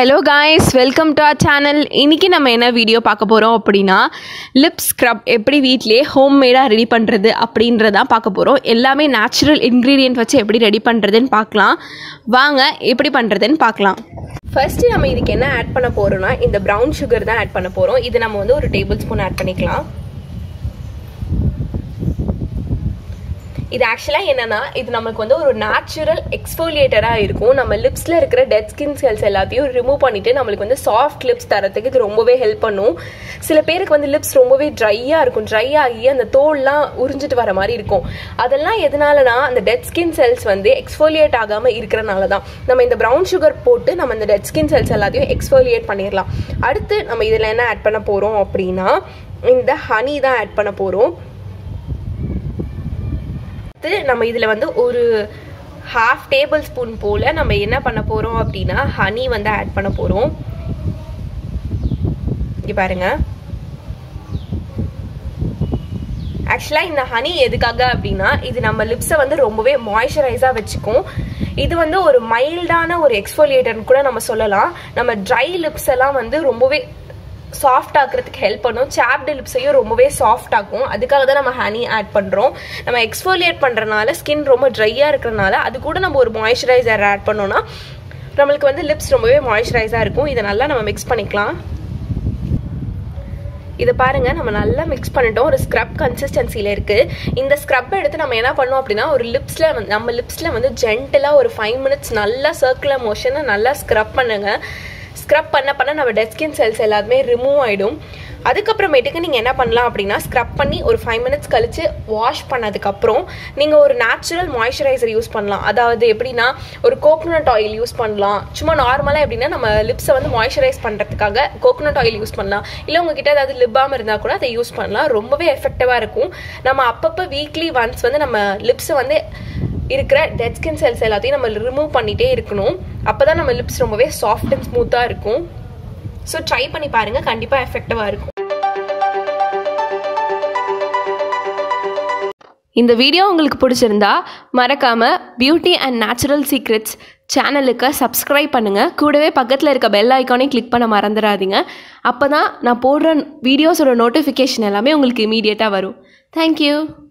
hello guys welcome to our channel இன்றைக்கி நம்ம என்ன வீடியோ பார்க்க போகிறோம் அப்படின்னா லிப் ஸ்க்ரப் எப்படி வீட்டிலேயே ஹோம்மேடாக ரெடி பண்ணுறது அப்படின்றதான் பார்க்க போகிறோம் எல்லாமே நேச்சுரல் இன்க்ரீடியன்ட் வச்சு எப்படி ரெடி பண்ணுறதுன்னு பார்க்கலாம் வாங்க எப்படி பண்ணுறதுன்னு பார்க்கலாம் ஃபர்ஸ்ட்டு நம்ம இதுக்கு என்ன ஆட் பண்ண போகிறோம்னா இந்த ப்ரௌன் சுகர் தான் ஆட் பண்ண போகிறோம் இது நம்ம வந்து ஒரு டேபிள் ஸ்பூன் ஆட் பண்ணிக்கலாம் இது ஆக்சுவலாக என்னன்னா இது நமக்கு வந்து ஒரு நேச்சுரல் எக்ஸ்ஃபோலியேட்டராக இருக்கும் நம்ம லிப்ஸில் இருக்கிற டெட் ஸ்கின் செல்ஸ் எல்லாத்தையும் ரிமூவ் பண்ணிட்டு நம்மளுக்கு வந்து சாஃப்ட் லிப்ஸ் தரத்துக்கு இது ரொம்பவே ஹெல்ப் பண்ணும் சில பேருக்கு வந்து லிப்ஸ் ரொம்பவே ட்ரையாக இருக்கும் ட்ரை ஆகி அந்த தோல்லாம் உறிஞ்சிட்டு வர மாதிரி இருக்கும் அதெல்லாம் எதனாலனா அந்த டெட் ஸ்கின் செல்ஸ் வந்து எக்ஸ்ஃபோலியேட் ஆகாமல் இருக்கிறனால தான் நம்ம இந்த ப்ரௌன் சுகர் போட்டு நம்ம இந்த டெட் ஸ்கின் செல்ஸ் எல்லாத்தையும் எக்ஸ்ஃபோலியேட் பண்ணிடலாம் அடுத்து நம்ம இதில் என்ன ஆட் பண்ண போகிறோம் அப்படின்னா இந்த ஹனி தான் ஆட் பண்ண போகிறோம் அடுத்து நம்ம இதில் வந்து ஒரு ஹாஃப் டேபிள் ஸ்பூன் போல் நம்ம என்ன பண்ண போகிறோம் அப்படின்னா ஹனி வந்து ஆட் பண்ண போகிறோம் இங்கே பாருங்க ஆக்சுவலாக இந்த ஹனி எதுக்காக அப்படின்னா இது நம்ம லிப்ஸை வந்து ரொம்பவே மாய்ஸ்சரைஸாக வச்சுக்கும் இது வந்து ஒரு மைல்டான ஒரு எக்ஸ்ஃபோலியேட்டர்னு கூட நம்ம சொல்லலாம் நம்ம ட்ரை லிப்ஸ் எல்லாம் வந்து ரொம்பவே சாஃப்ட் ஆக்குறதுக்கு ஹெல்ப் பண்ணும் சாப்டு லிப்ஸையும் ரொம்பவே சாஃப்ட் ஆக்கும் அதுக்காக தான் நம்ம ஹனி ஆட் பண்ணுறோம் நம்ம எக்ஸ்ஃபோலியேட் பண்ணுறனால ஸ்கின் ரொம்ப ட்ரையாக இருக்கிறனால அது கூட நம்ம ஒரு மாய்ஸ்சரைசர் ஆட் பண்ணோம்னா நம்மளுக்கு வந்து லிப்ஸ் ரொம்பவே மாய்ஸ்சரைஸாக இருக்கும் இதை நல்லா நம்ம மிக்ஸ் பண்ணிக்கலாம் இதை பாருங்க நம்ம நல்லா மிக்ஸ் பண்ணிட்டோம் ஒரு ஸ்க்ரப் கன்சிஸ்டன்சியில் இருக்குது இந்த ஸ்க்ரப் எடுத்து நம்ம என்ன பண்ணோம் அப்படின்னா ஒரு லிப்ஸில் வந்து நம்ம லிப்ஸில் வந்து ஜென்டலாக ஒரு ஃபைவ் மினிட்ஸ் நல்லா சர்க்குலர் மோஷனை நல்லா ஸ்க்ரப் பண்ணுங்க ஸ்க்ரப் பண்ண பண்ண நம்ம டெட் ஸ்கின் செல்ஸ் எல்லாத்துமே ரிமூவ் ஆகிடும் அதுக்கப்புறமேட்டுக்கு நீங்கள் என்ன பண்ணலாம் அப்படின்னா ஸ்க்ரப் பண்ணி ஒரு ஃபைவ் மினிட்ஸ் கழித்து வாஷ் பண்ணதுக்கப்புறம் நீங்கள் ஒரு நேச்சுரல் மாய்ஸ்சரைசர் யூஸ் பண்ணலாம் அதாவது எப்படின்னா ஒரு கோகோனட் ஆயில் யூஸ் பண்ணலாம் சும்மா நார்மலாக எப்படின்னா நம்ம லிப்ஸை வந்து மாய்ஸ்சரைஸ் பண்ணுறதுக்காக கோகோனட் ஆயில் யூஸ் பண்ணலாம் இல்லை உங்ககிட்ட ஏதாவது லிப்பாம் இருந்தால் கூட அதை யூஸ் பண்ணலாம் ரொம்பவே எஃபெக்டிவாக இருக்கும் நம்ம அப்பப்போ வீக்லி ஒன்ஸ் வந்து நம்ம லிப்ஸை வந்து இருக்கிற டெட் ஸ்கின் செல்ஸ் எல்லாத்தையும் நம்ம ரிமூவ் பண்ணிகிட்டே இருக்கணும் அப்போ தான் நம்ம லிப்ஸ் ரொம்பவே சாஃப்ட் அண்ட் ஸ்மூத்தாக இருக்கும் ஸோ ட்ரை பண்ணி பாருங்கள் கண்டிப்பாக எஃபெக்டிவாக இருக்கும் இந்த வீடியோ உங்களுக்கு பிடிச்சிருந்தா மறக்காமல் பியூட்டி அண்ட் நேச்சுரல் சீக்ரெட்ஸ் சேனலுக்கு சப்ஸ்கிரைப் பண்ணுங்கள் கூடவே பக்கத்தில் இருக்க பெல் ஐக்கானையும் கிளிக் பண்ண மறந்துடாதீங்க அப்போ தான் நான் போடுற வீடியோஸோட நோட்டிஃபிகேஷன் எல்லாமே உங்களுக்கு இமீடியட்டாக வரும் தேங்க்யூ